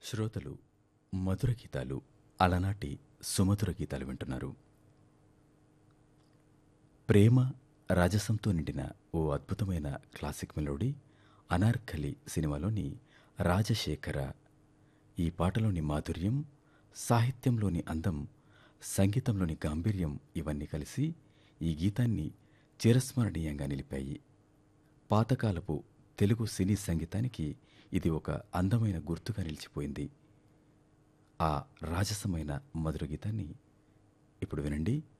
శ్రోతలు మధుర గీతాలు అలనాటి సుమధుర గీతాలు వింటున్నారు ప్రేమ రాజసంతో నిండిన ఓ అద్భుతమైన క్లాసిక్ మెలోడీ అనార్కలి సినిమాలోని రాజశేఖర ఈ పాటలోని మాధుర్యం సాహిత్యంలోని అందం సంగీతంలోని గాంభీర్యం ఇవన్నీ కలిసి ఈ గీతాన్ని చిరస్మరణీయంగా నిలిపాయి పాతకాలపు తెలుగు సినీ సంగీతానికి ఇది ఒక అందమైన గుర్తుగా నిలిచిపోయింది ఆ రాజసమైన మధుర గీతాన్ని ఇప్పుడు వినండి